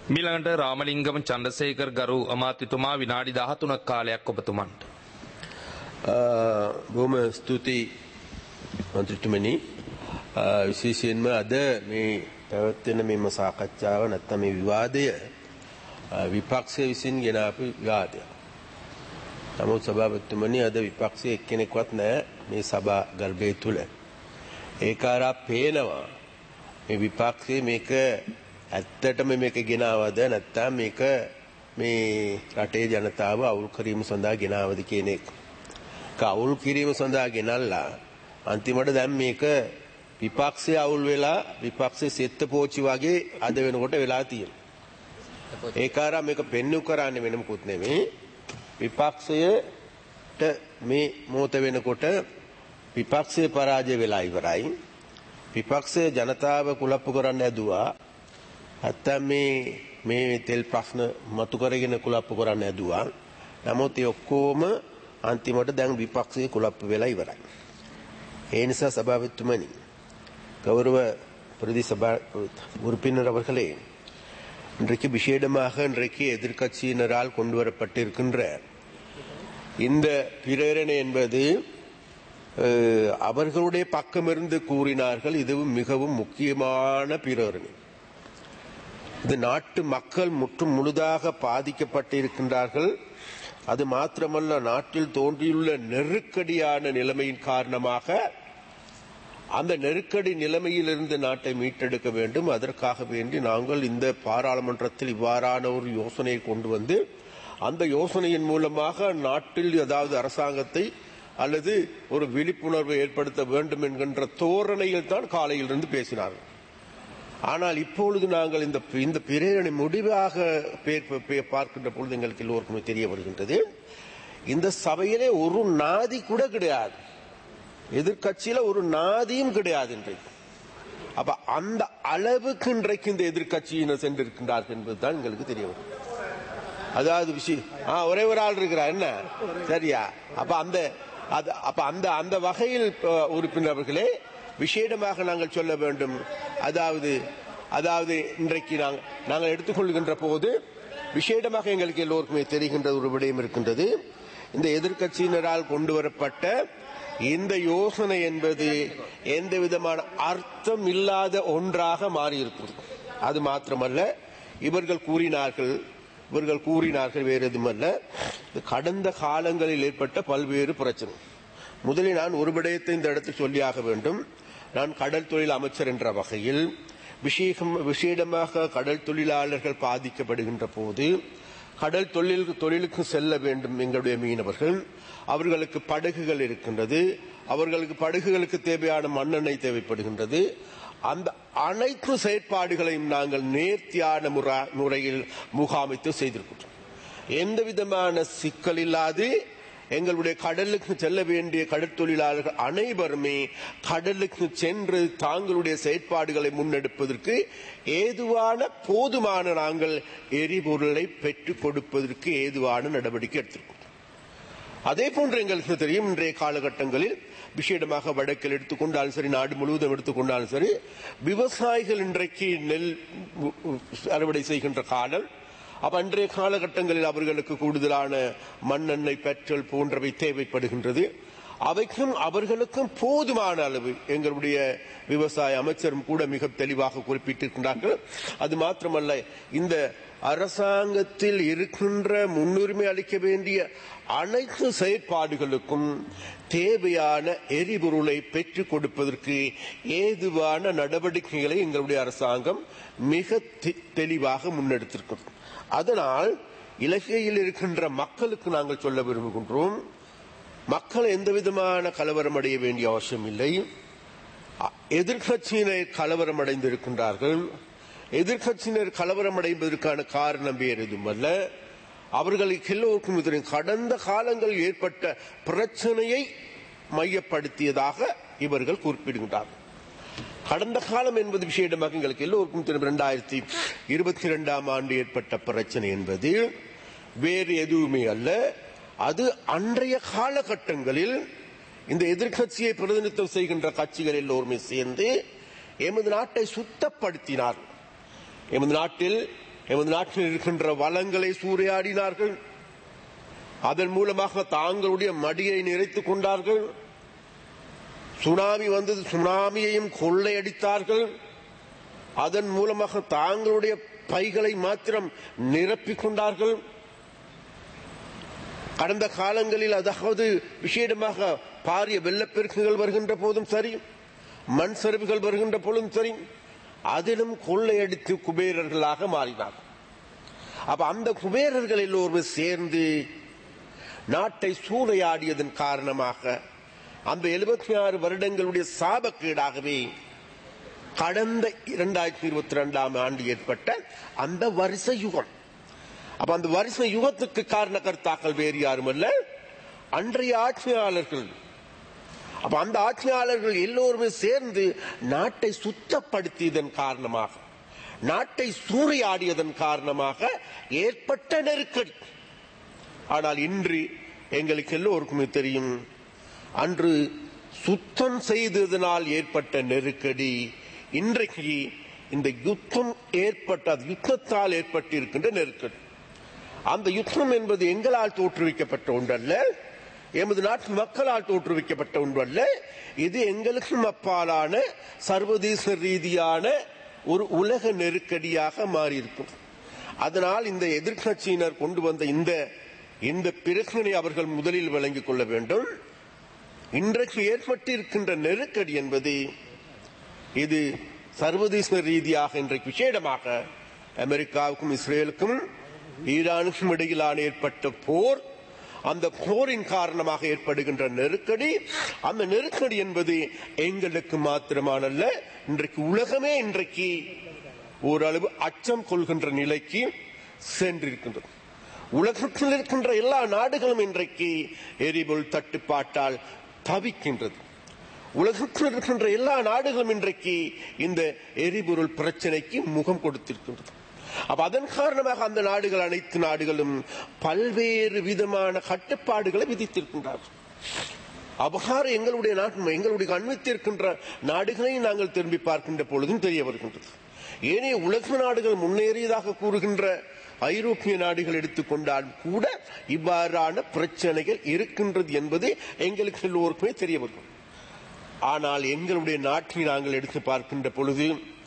මීළඟට රාමලිංගම චන්දසේකර් ගරු අමාත්‍යතුමා විනාඩි 13ක් කාලයක් ඔබතුමන්ට. ආ, බොහොම ස්තුතියි මන්ත්‍රීතුමනි ආ, විශේෂයෙන්ම අද මේ පැවැත්වෙන මෙම සාකච්ඡාව නැත්නම් මේ විවාදය ආ, විපක්ෂය විසින් ගෙන ආපු විවාදයක්. නමුත් සභාපතිතුමනි අද විපක්ෂයේ එක්කෙනෙක්වත් නැහැ මේ සභා ගර්භය තුල. ඒක අරා පේනවා මේ විපක්ෂයේ මේක ඇත්තටම මේක ගෙනාවද නැත්නම් මේක මේ රටේ ජනතාව අවුල් කිරීම සඳහා ගෙනාවද කියන එක. ඒක අවුල් කිරීම සඳහා ගෙනල්ලා අන්තිමට දැන් මේක විපක්ෂයේ අවුල් වෙලා විපක්ෂයේ සෙත්ත පෝචි වගේ අද වෙනකොට වෙලා තියෙනවා. ඒක අරා මේක පෙන්නු කරන්නේ වෙන මොකුත් නෙමෙයි. විපක්ෂයට මේ මොහොත වෙනකොට විපක්ෂයේ පරාජය වෙලා ඉවරයි. විපක්ෂය ජනතාව කුලප්පු කරන්න ඇදුවා. නැත්තම් මේ මේ තෙල් ප්‍රශ්න මතු කරගෙන කුලප්පු කරන්න ඇදුවා. නමුත් ඒ ඔක්කොම අන්තිමට දැන් විපක්ෂයේ කුලප්පු වෙලා ඉවරයි. ඒ නිසා சபாவித்துமணி கௌரவ பிரதி சபா உறுப்பினர் அவர்களே இன்றைக்கு விசேடமாக இன்றைக்கு எதிர்க்கட்சியினரால் கொண்டு வரப்பட்டிருக்கின்ற இந்த பிரேரணை என்பது அஹ், அவர்களுடைய பக்கமிருந்து கூறினார்கள் இது மிகவும் முக்கியமான பிரேரணை இது நாட்டு மக்கள் முற்றும் முழுதாக பாதிக்கப்பட்டிருக்கின்றார்கள் அது மாத்திரமல்ல நாட்டில் தோன்றியுள்ள நெருக்கடியான நிலைமையின் காரணமாக அந்த நெருக்கடி நிலைமையிலிருந்து நாட்டை மீட்டெடுக்க வேண்டும் அதற்காக வேண்டி நாங்கள் இந்த பாராளுமன்றத்தில் இவ்வாறான ஒரு யோசனையை கொண்டு வந்து அந்த யோசனையின் மூலமாக நாட்டில் அதாவது அரசாங்கத்தை அல்லது ஒரு விழிப்புணர்வை ஏற்படுத்த வேண்டும் என்கின்ற தோரணையில் தான் காலையிலிருந்து பேசினார்கள் ஆனால் இப்பொழுது நாங்கள் இந்த இந்த பிரேரணை முடிவாக பே- பே- பார்க்கின்ற பொழுது எங்களுக்கு எல்லோருக்குமே தெரிய வருகின்றது இந்த சபையிலே ஒரு நாதி கூட கிடையாது எதிர்க்கட்சியில ஒரு நாதியும் கிடையாது இன்றைக்கு அப்ப அந்த அளவுக்கு இன்றைக்கு இந்த எதிர்க்கட்சியினர் சென்றிருக்கின்றார்கள் என்பதுதான் எங்களுக்கு தெரிய வரும் அதாவது விஷயம் ஆ ஒரே ஒரு ஆள் இருக்கிறார் என்ன சரியா அப்ப அந்த அது அப்ப அந்த அந்த வகையில் அஹ், உறுப்பினர்களே விசேடமாக நாங்கள் சொல்ல வேண்டும் அதாவது அதாவது இன்றைக்கு நாங்கள் நாங்கள் எடுத்துக்கொள்கின்ற போது விசேடமாக எங்களுக்கு எல்லோருக்குமே தெரிகின்ற ஒரு விடயம் இருக்கின்றது இந்த எதிர்க்கட்சியினரால் கொண்டு வரப்பட்ட இந்த யோசனை என்பது எந்த விதமான அர்த்தம் இல்லாத ஒன்றாக மாறியிருக்கிறது அது மாத்திரமல்ல இவர்கள் கூறினார்கள் இவர்கள் கூறினார்கள் வேறு எதுவுமல்ல இது கடந்த காலங்களில் ஏற்பட்ட பல்வேறு பிரச்சனை முதலில் நான் ஒரு விடயத்தை இந்த இடத்தில் சொல்லியாக வேண்டும் நான் கடல் தொழில் அமைச்சர் என்ற வகையில் விஷேகம் விசேடமாக கடல் தொழிலாளர்கள் பாதிக்கப்படுகின்ற போது கடல் தொழில் தொழிலுக்கு செல்ல வேண்டும் எங்களுடைய மீனவர்கள் அவர்களுக்கு படகுகள் இருக்கின்றது அவர்களுக்கு படகுகளுக்கு தேவையான மண்ணெண்ணெய் தேவைப்படுகின்றது அந்த அனைத்து செயற்பாடுகளையும் நாங்கள் நேர்த்தியான முறா- முறையில் முகாமித்து செய்திருக்கின்றோம் எந்த விதமான சிக்கல் இல்லாது எங்களுடைய கடலுக்கு செல்ல வேண்டிய கடற்தொழிலாளர்கள் அனைவருமே கடலுக்கு சென்று தாங்களுடைய செயற்பாடுகளை முன்னெடுப்பதற்கு ஏதுவான போதுமான நாங்கள் எரிபொருளை பெற்றுக் கொடுப்பதற்கு ஏதுவான நடவடிக்கை எடுத்திருக்கோம் அதே போன்று எங்களுக்கு தெரியும் இன்றைய காலகட்டங்களில் விசேடமாக வடக்கில் எடுத்துக்கொண்டாலும் சரி நாடு முழுவதும் எடுத்துக்கொண்டாலும் சரி விவசாயிகள் இன்றைக்கு நெல் உ- உ- அறுவடை செய்கின்ற காலம் அப்ப அன்றைய காலகட்டங்களில் அவர்களுக்கு கூடுதலான மண்ணெண்ணெய் பெட்ரோல் போன்றவை தேவைப்படுகின்றது அவைக்கும் அவர்களுக்கும் போதுமான அளவு எங்களுடைய விவசாய அமைச்சரும் கூட மிக தெளிவாக குறிப்பிட்டிருக்கின்றார்கள் அது மாத்திரமல்ல இந்த அரசாங்கத்தில் இருக்கின்ற முன்னுரிமை அளிக்க வேண்டிய அனைத்து செயற்பாடுகளுக்கும் தேவையான எரிபொருளை பெற்றுக் கொடுப்பதற்கு ஏதுவான நடவடிக்கைகளை எங்களுடைய அரசாங்கம் மிக தெ- தெளிவாக முன்னெடுத்திருக்கிறது அதனால் இலங்கையில் இருக்கின்ற மக்களுக்கு நாங்கள் சொல்ல விரும்புகின்றோம் மக்கள் எந்த விதமான கலவரம் அடைய வேண்டிய அவசியம் இல்லை அ- எதிர்க்கட்சியினர் கலவரம் அடைந்திருக்கின்றார்கள் எதிர்க்கட்சியினர் கலவரம் அடைவதற்கான காரணம் வேறு எதுவுமல்ல அவர்களுக்கு எல்லோருக்கும் தெரியும் கடந்த காலங்களில் ஏற்பட்ட பிரச்சனையை மையப்படுத்தியதாக இவர்கள் குறிப்பிடுகின்றார்கள் கடந்த காலம் என்பது விஷயமாக எங்களுக்கு எல்லோருக்கும் தெரியும் இரண்டாயிரத்தி இருபத்தி இரண்டாம் ஆண்டு ஏற்பட்ட பிரச்சனை என்பது வேறு எதுவுமே அல்ல அது அன்றைய காலகட்டங்களில் இந்த எதிர்க்கட்சியை பிரதிநிதித்துவம் செய்கின்ற கட்சிகள் எல்லோருமே சேர்ந்து எமது நாட்டை சுத்தப்படுத்தினார் எமது நாட்டில் எமது நாட்டில் இருக்கின்ற வளங்களை சூறையாடினார்கள் அதன் மூலமாக தாங்களுடைய மடியை நிறைத்துக் கொண்டார்கள் சுனாமி வந்தது சுனாமியையும் கொள்ளையடித்தார்கள் அதன் மூலமாக தாங்களுடைய பைகளை மாத்திரம் நிரப்பிக் கொண்டார்கள் கடந்த காலங்களில் அதாவது விசேடமாக பாரிய வெள்ளப்பெருக்குகள் வருகின்ற போதும் சரி மண் சரிவுகள் வருகின்ற பொழுதும் சரி அதிலும் கொள்ளையடித்து குபேரர்களாக மாறினார் அப்ப அந்த குபேரர்கள் எல்லோரும் சேர்ந்து நாட்டை சூறையாடியதன் காரணமாக அந்த எழுபத்தி ஆறு வருடங்களுடைய சாபக்கேடாகவே கடந்த இரண்டாயிரத்தி இருபத்தி ரெண்டாம் ஆண்டு ஏற்பட்ட அந்த வருஷ யுகம் அப்ப அந்த வருஷ யுகத்துக்கு காரணகர்த்தாக்கள் வேறு யாரும் அல்ல அன்றைய ஆட்சியாளர்கள் அப்ப அந்த ஆட்சியாளர்கள் எல்லோருமே சேர்ந்து நாட்டை சுத்தப்படுத்தியதன் காரணமாக நாட்டை சூறையாடியதன் காரணமாக ஏற்பட்ட நெருக்கடி ஆனால் இன்று எங்களுக்கு எல்லோருக்குமே தெரியும் அன்று சுத்தம் செய்ததனால் ஏற்பட்ட நெருக்கடி இன்றைக்கு இந்த யுத்தம் ஏற்பட்ட அது யுத்தத்தால் ஏற்பட்டிருக்கின்ற நெருக்கடி அந்த யுத்தம் என்பது எங்களால் தோற்றுவிக்கப்பட்ட ஒன்றல்ல எமது நாட்டு மக்களால் தோற்றுவிக்கப்பட்ட ஒன்றல்ல இது எங்களுக்கும் அப்பாலான சர்வதேச ரீதியான ஒரு உலக நெருக்கடியாக மாறியிருக்கும் அதனால் இந்த எதிர்க்கட்சியினர் கொண்டு வந்த இந்த இந்த பிரச்சனை அவர்கள் முதலில் விளங்கிக் கொள்ள வேண்டும் இன்றைக்கு ஏற்பட்டிருக்கின்ற நெருக்கடி என்பது இது சர்வதேச ரீதியாக இன்றைக்கு விசேடமாக அமெரிக்காவுக்கும் இஸ்ரேலுக்கும் ஈரானுக்கும் இடையிலான ஏற்பட்ட போர் அந்த போரின் காரணமாக ஏற்படுகின்ற நெருக்கடி அந்த நெருக்கடி என்பது எங்களுக்கு மாத்திரமானல்ல இன்றைக்கு உலகமே இன்றைக்கு ஓரளவு அச்சம் கொள்கின்ற நிலைக்கு சென்றிருக்கின்றது உலகத்தில் இருக்கின்ற எல்லா நாடுகளும் இன்றைக்கு எரிபொருள் தட்டுப்பாட்டால் தவிக்கின்றது உலகத்தில் இருக்கின்ற எல்லா நாடுகளும் இன்றைக்கு இந்த எரிபொருள் பிரச்சனைக்கு முகம் கொடுத்திருக்கின்றது அப்ப அதன் காரணமாக அந்த நாடுகள் அனைத்து நாடுகளும் பல்வேறு விதமான கட்டுப்பாடுகளை விதித்திருக்கின்றார்கள் அபகார எங்களுடைய நாட்டு எங்களுடைய அண்மித்திருக்கின்ற நாடுகளை நாங்கள் திரும்பி பார்க்கின்ற பொழுதும் தெரிய வருகின்றது ஏனைய உலக நாடுகள் முன்னேறியதாக கூறுகின்ற ஐரோப்பிய நாடுகள் எடுத்துக்கொண்டால் கூட இவ்வாறான பிரச்சனைகள் இருக்கின்றது என்பது எங்களுக்கு எல்லோருக்குமே தெரிய வரும் ஆனால் எங்களுடைய நாட்டை நாங்கள் எடுத்து பார்க்கின்ற பொழுது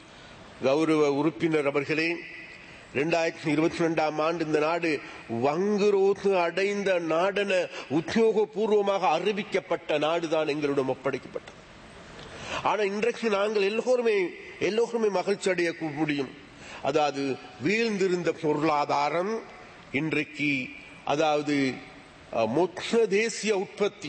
கௌரவ உறுப்பினர் அவர்களே இரண்டாயிரத்தி இருபத்தி ரெண்டாம் ஆண்டு இந்த நாடு வங்குரோத்து அடைந்த நாடென உத்தியோகபூர்வமாக அறிவிக்கப்பட்ட நாடுதான் எங்களிடம் ஒப்படைக்கப்பட்டது ஆனா இன்றைக்கு நாங்கள் எல்லோருமே எல்லோருமே மகிழ்ச்சி அடைய முடியும் அதாவது வீழ்ந்திருந்த பொருளாதாரம் இன்றைக்கு அதாவது மொத்த தேசிய உற்பத்தி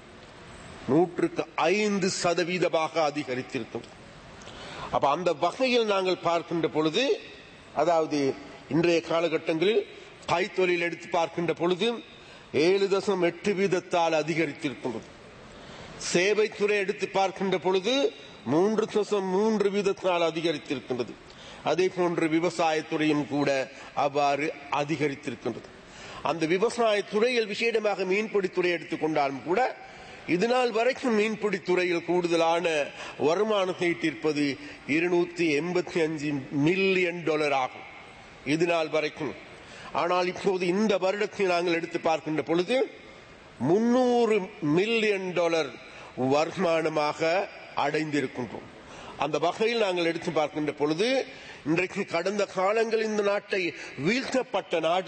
நூற்றுக்கு ஐந்து சதவீதமாக அதிகரித்திருக்கிறது அப்ப அந்த வகையில் நாங்கள் பார்க்கின்ற பொழுது அதாவது இன்றைய காலகட்டங்களில் கைத்தொழில் எடுத்து பார்க்கின்ற பொழுது ஏழு தசம் எட்டு வீதத்தால் அதிகரித்திருக்கின்றது சேவைத்துறை எடுத்து பார்க்கின்ற பொழுது மூன்று தசம் மூன்று வீதத்தால் அதிகரித்திருக்கின்றது அதே போன்று விவசாயத்துறையும் கூட அவ்வாறு அதிகரித்திருக்கின்றது அந்த விவசாய துறையில் விசேடமாக மீன்பிடித்துறை எடுத்துக்கொண்டாலும் கூட இதனால் வரைக்கும் மீன்பிடி துறையில் கூடுதலான வருமானத்தை ஈட்டிருப்பது இருநூத்தி எண்பத்தி அஞ்சு மில்லியன் டாலர் ஆகும் இதனால் வரைக்கும் ஆனால் இப்போது இந்த வருடத்தில் நாங்கள் எடுத்து பார்க்கின்ற பொழுது முன்னூறு மில்லியன் டாலர் வருமானமாக அடைந்திருக்கின்றோம் அந்த வகையில் நாங்கள் எடுத்து பார்க்கின்ற பொழுது இன்றைக்கு கடந்த காலங்கள் இந்த நாட்டை வீழ்த்தப்பட்ட நாடு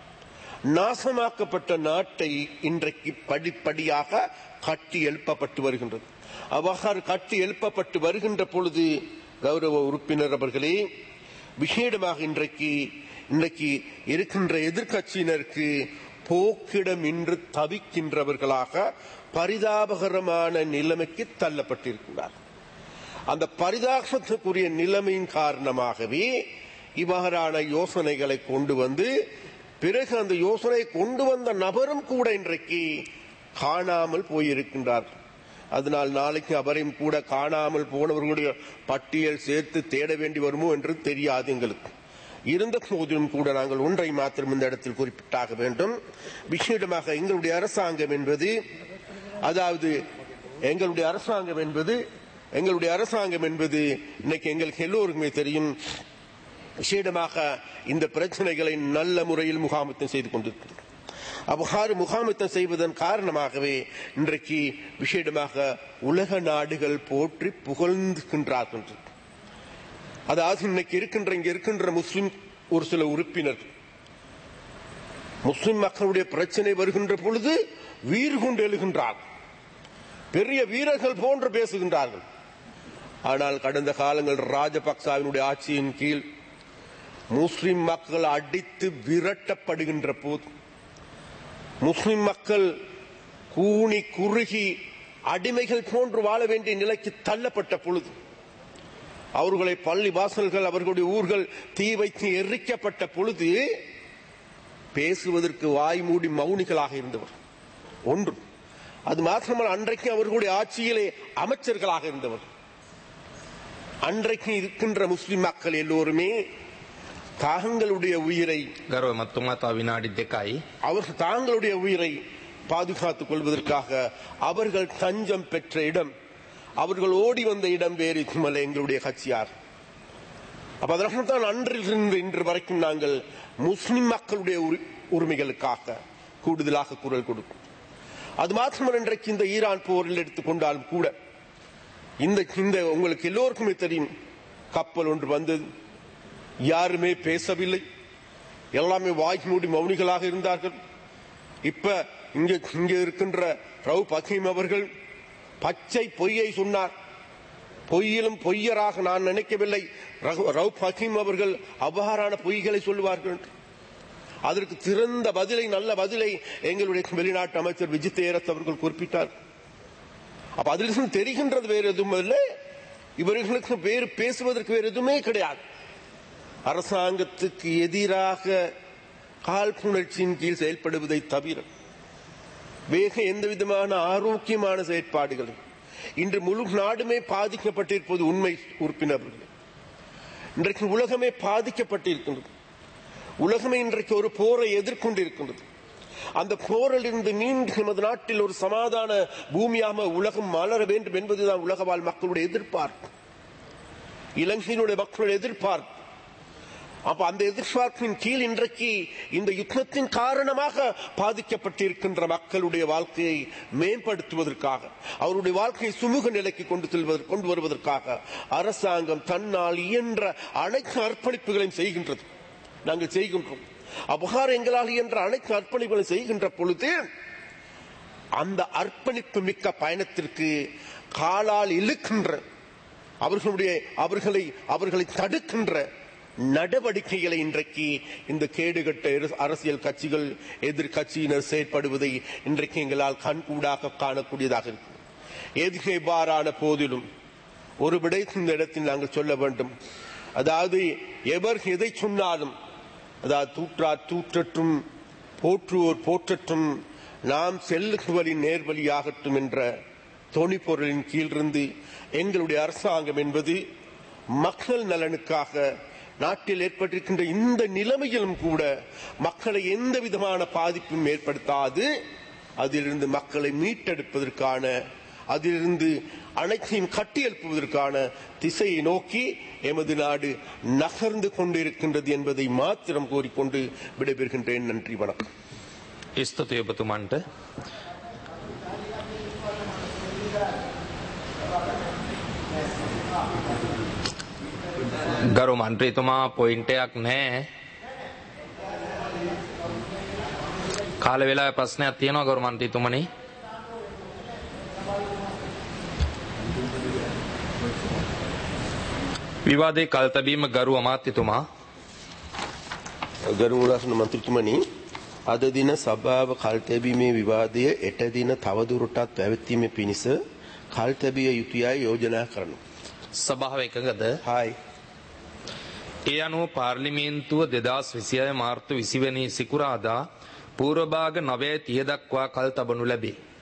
நாசமாக்கப்பட்ட நாட்டை இன்றைக்கு படிப்படியாக கட்டி எழுப்பப்பட்டு வருகின்றது அவ்வாறு கட்டி எழுப்பப்பட்டு வருகின்ற பொழுது கௌரவ உறுப்பினர் அவர்களே விசேடமாக இன்றைக்கு இன்றைக்கு இருக்கின்ற எதிர்கட்சியினருக்கு போக்கிடம் இன்று தவிக்கின்றவர்களாக பரிதாபகரமான நிலைமைக்கு தள்ளப்பட்டிருக்கிறார் அந்த பரிதாபத்துக்குரிய நிலைமையின் காரணமாகவே இவ்வாறான யோசனைகளை கொண்டு வந்து பிறகு அந்த யோசனை கொண்டு வந்த நபரும் கூட இன்றைக்கு காணாமல் போயிருக்கின்றார்கள் அதனால் நாளைக்கு அவரையும் கூட காணாமல் போனவர்களுடைய பட்டியல் சேர்த்து தேட வேண்டி வருமோ என்று தெரியாது எங்களுக்கு இருந்த போதிலும் கூட நாங்கள் ஒன்றை மாத்திரம் இந்த இடத்தில் குறிப்பிட்டாக வேண்டும் விசேடமாக எங்களுடைய அரசாங்கம் என்பது அதாவது எங்களுடைய அரசாங்கம் என்பது எங்களுடைய அரசாங்கம் என்பது இன்னைக்கு எங்களுக்கு எல்லோருக்குமே தெரியும் விசேடமாக இந்த பிரச்சனைகளை நல்ல முறையில் முகாமித்தம் செய்து கொண்டிருக்கிறது அவ்வாறு முகாமித்தம் செய்வதன் காரணமாகவே இன்றைக்கு விசேடமாக உலக நாடுகள் போற்றி புகழ்ந்துகின்றார்கள் அதாவது இன்னைக்கு இருக்கின்ற இங்க இருக்கின்ற முஸ்லிம் ஒரு சில உறுப்பினர்கள் முஸ்லிம் மக்களுடைய பிரச்சனை வருகின்ற பொழுது வீறு கொண்டு எழுகின்றார்கள் பெரிய வீரர்கள் போன்று பேசுகின்றார்கள் ஆனால் கடந்த காலங்கள் ராஜபக்சாவினுடைய ஆட்சியின் கீழ் முஸ்லிம் மக்கள் அடித்து விரட்டப்படுகின்ற போது முஸ்லிம் மக்கள் கூனி குறுகி அடிமைகள் போன்று வாழ வேண்டிய நிலைக்கு தள்ளப்பட்ட பொழுது அவர்களை பள்ளி வாசல்கள் அவர்களுடைய ஊர்கள் தீ வைத்து எரிக்கப்பட்ட பொழுது பேசுவதற்கு வாய் மூடி மௌனிகளாக இருந்தவர் ஒன்று அது மாத்திரமல்ல அன்றைக்கு அவர்களுடைய ஆட்சியிலே அமைச்சர்களாக இருந்தவர் அன்றைக்கு இருக்கின்ற முஸ்லிம் மக்கள் எல்லோருமே தாங்களுடைய உயிரை ගරුව මත්තුමා තව විනාඩි දෙකයි. அவர்கள் தாங்களுடைய உயிரை பாதுகாத்துக் கொள்வதற்காக அவர்கள் தஞ்சம் பெற்ற இடம் அவர்கள் ஓடி வந்த இடம் வேறு இதுமல்ல எங்களுடைய கட்சியார் அப்ப அதனால்தான் அன்றிலிருந்து இன்று வரைக்கும் நாங்கள் முஸ்லிம் மக்களுடைய உரி- உரிமைகளுக்காக கூடுதலாக குரல் கொடுக்கும் அது மாத்திரமல்ல இன்றைக்கு இந்த ஈரான் போரில் எடுத்துக்கொண்டாலும் கூட இந்த இந்த உங்களுக்கு எல்லோருக்குமே தெரியும் கப்பல் ஒன்று வந்தது யாருமே பேசவில்லை எல்லாமே வாய் மூடி மௌனிகளாக இருந்தார்கள் இப்ப இங்க இங்க இருக்கின்ற ரவு பக்கீம் அவர்கள் பச்சை பொய்யை சொன்னார் பொய்யிலும் பொய்யராக நான் நினைக்கவில்லை ரகு- ரவுப் ஹக்கீம் அவர்கள் அவ்வாறான பொய்களை சொல்லுவார்கள் என்று. அதற்கு திறந்த பதிலை நல்ல பதிலை எங்களுடைய வெளிநாட்டு அமைச்சர் விஜித் தேரத் அவர்கள் குறிப்பிட்டார் அப்ப அதிலிருந்து தெரிகின்றது வேறு எதுவும் இல்லை இவர்களுக்கு வேறு பேசுவதற்கு வேறு எதுவுமே கிடையாது அரசாங்கத்துக்கு எதிராக காழ்ப்புணர்ச்சியின் கீழ் செயல்படுவதை தவிர வேக எந்த விதமான ஆரோக்கியமான செயற்பாடுகள் இன்று முழு நாடுமே பாதிக்கப்பட்டிருப்பது உண்மை உறுப்பினர்கள் இன்றைக்கு உலகமே பாதிக்கப்பட்டிருக்கின்றது உலகமே இன்றைக்கு ஒரு போரை எதிர்கொண்டிருக்கின்றது அந்த போரில் இருந்து மீண்டும் நமது நாட்டில் ஒரு சமாதான பூமியாக உலகம் மலர வேண்டும் என்பதுதான் உலக வாழ் மக்களுடைய எதிர்பார்ப்பு இலங்கையினுடைய மக்களுடைய எதிர்பார்ப்பு அப்ப அந்த எதிர்பார்ப்பின் கீழ் இன்றைக்கு இந்த யுத்தத்தின் காரணமாக பாதிக்கப்பட்டிருக்கின்ற மக்களுடைய வாழ்க்கையை மேம்படுத்துவதற்காக அவருடைய வாழ்க்கையை சுமூக நிலைக்கு கொண்டு செல்வதற்கு கொண்டு வருவதற்காக அரசாங்கம் தன்னால் இயன்ற அனைத்து அர்ப்பணிப்புகளையும் செய்கின்றது நாங்கள் செய்கின்றோம் அபகார எங்களால் இயன்ற அனைத்து அர்ப்பணிப்புகளையும் செய்கின்ற பொழுது அந்த அர்ப்பணிப்பு மிக்க பயணத்திற்கு காலால் இழுக்கின்ற அவர்களுடைய அவர்களை அவர்களை தடுக்கின்ற நடவடிக்கைகளை இன்றைக்கு இந்த கேடுகட்ட எரு- அரசியல் கட்சிகள் எதிர்கட்சியினர் செயற்படுவதை இன்றைக்கு எங்களால் கண்கூடாக காணக்கூடியதாக இருக்கு எது எவ்வாறான போதிலும் ஒரு விடை இந்த இடத்தில் நாங்கள் சொல்ல வேண்டும் அதாவது எவர் எதை சொன்னாலும் அதாவது தூற்றார் தூற்றற்றும் போற்றுவோர் போற்றற்றும் நாம் செல்லுவலின் நேர்வழியாகட்டும் என்ற தொனிப்பொருளின் கீழிருந்து எங்களுடைய அரசாங்கம் என்பது மக்கள் நலனுக்காக நாட்டில் ஏற்பட்டிருக்கின்ற இந்த நிலைமையிலும் கூட மக்களை எந்த விதமான பாதிப்பும் ஏற்படுத்தாது அதிலிருந்து மக்களை மீட்டெடுப்பதற்கான அதிலிருந்து அனைத்தையும் கட்டியெழுப்புவதற்கான திசையை நோக்கி எமது நாடு நகர்ந்து கொண்டிருக்கின்றது என்பதை மாத்திரம் கோரிக்கொண்டு விடைபெறுகின்றேன் நன்றி வணக்கம் ස්තුතිය ඔබතුමන්ට ගරු මන්ත්‍රීතුමා පොයින්ටයක් නෑ කාල වෙලා ප්‍රශ්නයක් තියෙනවා ගරු මන්ත්‍රීතුමනි විවාදේ කල්තබීම ගරු අමාත්‍යතුමා ගරුමුලාසන මන්ත්‍රතුමනි අද දින සභාව කල්තැබීමේ විවාදය එට දින තවදුරටත් පැවැත්වීම පිණිස කල්තැබිය යුතුයයි යෝජනා කරනු. සභාව එකගද හායි. ඒ අනුව පාර්ලිමේන්තුව දෙදස් විසිය මාර්තු විසිවනි සිකුරාදා පූර්වභාග නවය තිය දක්වා කල් තබනු ලැබේ.